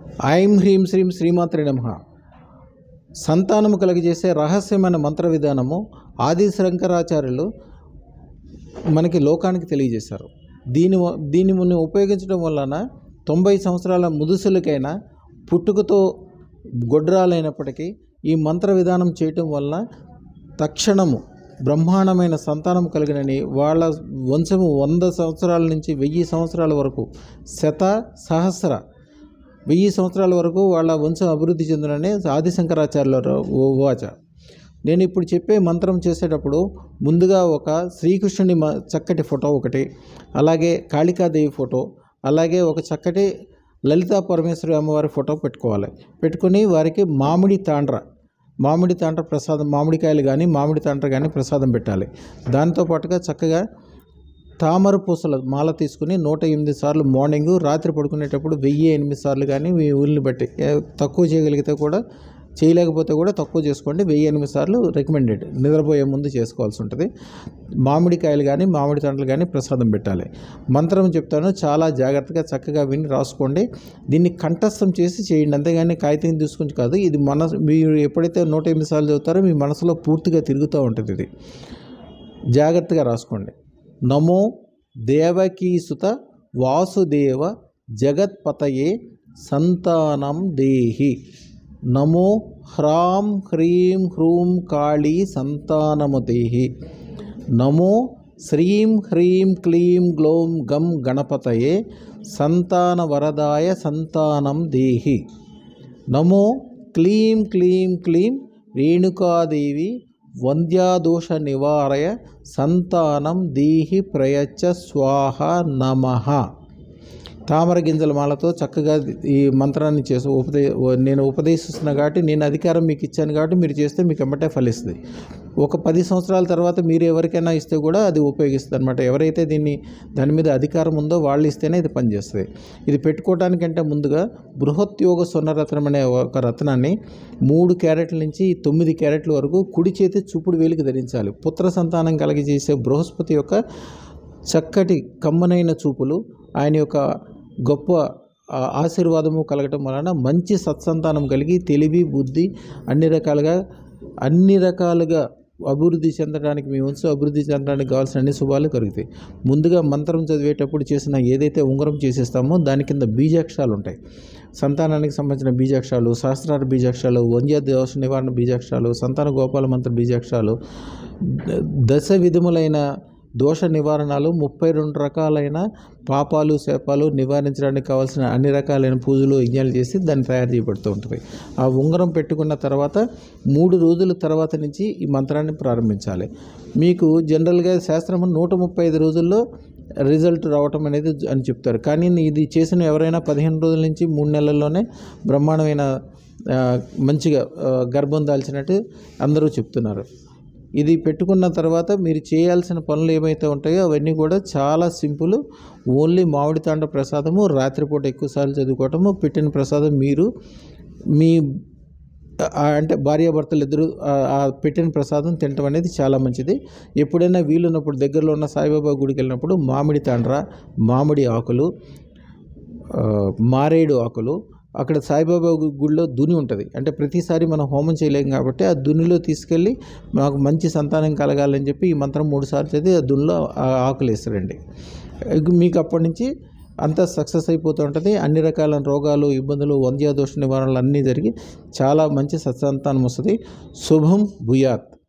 ఐం హ్రీం శ్రీం శ్రీమాత్రే నమ సంతానము కలుగజేసే రహస్యమైన మంత్ర విధానము ఆది శంకరాచార్యులు మనకి లోకానికి తెలియజేశారు దీని వ- దీన్ని మనం ఉపయోగించడం వలన తొంభై సంవత్సరాల ముదుసులకైనా పుట్టుకతో గొడ్రాలైనప్పటికీ ఈ మంత్ర విధానం చేయటం వలన తక్షణము బ్రహ్మాండమైన సంతానం కలిగినని వాళ్ళ వంశము వంద సంవత్సరాల నుంచి వెయ్యి సంవత్సరాల వరకు శత సహస్ర వెయ్యి సంవత్సరాల వరకు వాళ్ళ వంశం అభివృద్ధి చెందునని ఆదిశంకరాచార్యుల వాచ నేను ఇప్పుడు చెప్పే మంత్రం చేసేటప్పుడు ముందుగా ఒక శ్రీకృష్ణుని మ- చక్కటి ఫోటో ఒకటి అలాగే కాళికాదేవి ఫోటో అలాగే ఒక చక్కటి లలితా పరమేశ్వరి అమ్మవారి ఫోటో పెట్టుకోవాలి పెట్టుకొని వారికి మామిడి తాండ్ర మామిడి తాండ్ర ప్రసాదం మామిడికాయలు కానీ మామిడి తాండ్ర కానీ ప్రసాదం పెట్టాలి దాంతో పాటుగా చక్కగా తామర పూసల మాల తీసుకుని నూట ఎనిమిది సార్లు మార్నింగ్ రాత్రి పడుకునేటప్పుడు వెయ్యి ఎనిమిది సార్లు కానీ మీ ఊరిని బట్టి ఏ, తక్కువ చేయగలిగితే కూడా చేయలేకపోతే కూడా తక్కువ చేసుకోండి వెయ్యి ఎనిమిది సార్లు రికమెండెడ్ నిద్రపోయే ముందు చేసుకోవాల్సి ఉంటుంది మామిడికాయలు కానీ మామిడి తండ్రులు కానీ ప్రసాదం పెట్టాలి మంత్రం చెప్తాను చాలా జాగ్రత్తగా చక్కగా విని రాసుకోండి దీన్ని కంఠస్థం చేసి చేయండి అంతేగాని కాగితం తీసుకుని కాదు ఇది మన మీరు ఎప్పుడైతే నూట ఎనిమిది సార్లు చదువుతారో మీ మనసులో పూర్తిగా తిరుగుతూ ఉంటుంది ఇది జాగ్రత్తగా రాసుకోండి నమో దేవకీసుత వాసుదేవ జగత్పతయే సంతానం దేహి నమో హ్రాం హ్రీం హ్రూం కాళీ సంతానము దేహి నమో శ్రీం హ్రీం క్లీం గ్లౌం గం గణపతయే సంతాన వరదాయ సంతానం దేహి నమో క్లీం క్లీం క్లీం రేణుకాదేవి వంద్యాదోష నివారయ సంతానం దీహి ప్రయచ్చ స్వాహ నమః తామర గింజల మాలతో చక్కగా ఈ మంత్రాన్ని చేసి ఉపదే నేను ఉపదేశిస్తున్నా కాబట్టి నేను అధికారం మీకు ఇచ్చాను కాబట్టి మీరు చేస్తే మీకు ఎమ్మటే ఫలిస్తుంది ఒక పది సంవత్సరాల తర్వాత మీరు ఎవరికైనా ఇస్తే కూడా అది ఉపయోగిస్తుంది అనమాట ఎవరైతే దీన్ని దాని మీద అధికారం ఉందో వాళ్ళు ఇస్తేనే ఇది పనిచేస్తుంది ఇది పెట్టుకోవడానికంటే ముందుగా బృహత్ యోగ స్వర్ణరత్నం అనే ఒక రత్నాన్ని మూడు క్యారెట్ల నుంచి తొమ్మిది క్యారెట్ల వరకు కుడి చేతి చూపుడు వేలికి ధరించాలి పుత్ర సంతానం కలిగజేసే బృహస్పతి యొక్క చక్కటి కమ్మనైన చూపులు ఆయన యొక్క గొప్ప ఆ, ఆశీర్వాదము కలగటం వలన మంచి సత్సంతానం కలిగి తెలివి బుద్ధి అన్ని రకాలుగా అన్ని రకాలుగా అభివృద్ధి చెందడానికి మీ వంశం అభివృద్ధి చెందడానికి కావాల్సిన అన్ని శుభాలు కలుగుతాయి ముందుగా మంత్రం చదివేటప్పుడు చేసిన ఏదైతే ఉంగరం చేసేస్తామో దాని కింద బీజాక్షరాలు ఉంటాయి సంతానానికి సంబంధించిన బీజాక్షరాలు సహస్రార బీజాక్షరాలు వంద్య దోష నివారణ బీజాక్షరాలు సంతాన గోపాల మంత్ర బీజాక్షరాలు ద- దశ విధములైన దోష నివారణలు ముప్పై రెండు రకాలైన పాపాలు శాపాలు నివారించడానికి కావాల్సిన అన్ని రకాలైన పూజలు యజ్ఞాలు చేసి దాన్ని తయారు చేయబడుతూ ఉంటుంది ఆ ఉంగరం పెట్టుకున్న తర్వాత మూడు రోజుల తర్వాత నుంచి ఈ మంత్రాన్ని ప్రారంభించాలి మీకు జనరల్గా శాస్త్రం నూట ముప్పై ఐదు రోజుల్లో రిజల్ట్ రావటం అనేది అని చెప్తారు కానీ ఇది చేసిన ఎవరైనా పదిహేను రోజుల నుంచి మూడు నెలల్లోనే బ్రహ్మాండమైన ఆ, మంచిగా ఆ, గర్భం దాల్చినట్టు అందరూ చెప్తున్నారు ఇది పెట్టుకున్న తర్వాత మీరు చేయాల్సిన పనులు ఏమైతే ఉంటాయో అవన్నీ కూడా చాలా సింపుల్ ఓన్లీ మామిడి తాండ ప్రసాదము రాత్రిపూట ఎక్కువసార్లు చదువుకోవటము పెట్టిన ప్రసాదం మీరు మీ ఆ అంటే భార్యాభర్తలు ఇద్దరు ఆ- ఆ పెట్టిన ప్రసాదం తినటం అనేది చాలా మంచిది ఎప్పుడైనా వీలున్నప్పుడు దగ్గరలో ఉన్న సాయిబాబా గుడికి వెళ్ళినప్పుడు మామిడి తాండ్ర మామిడి ఆకులు ఆ, మారేడు ఆకులు అక్కడ సాయిబాబా గు- గుడిలో దుని ఉంటుంది అంటే ప్రతిసారి మనం హోమం చేయలేం కాబట్టి ఆ దునిలో తీసుకెళ్ళి మాకు మంచి సంతానం కలగాలని చెప్పి ఈ మంత్రం మూడు సార్లు చదివి ఆ దునిలో ఆ ఆకులు వేస్తారండి ఇక మీకు అప్పటి నుంచి అంతా సక్సెస్ అయిపోతూ ఉంటుంది అన్ని రకాల రోగాలు ఇబ్బందులు వంద్యాదోష నివారణలు అన్నీ జరిగి చాలా మంచి సత్సంతానం వస్తుంది శుభం భూయాత్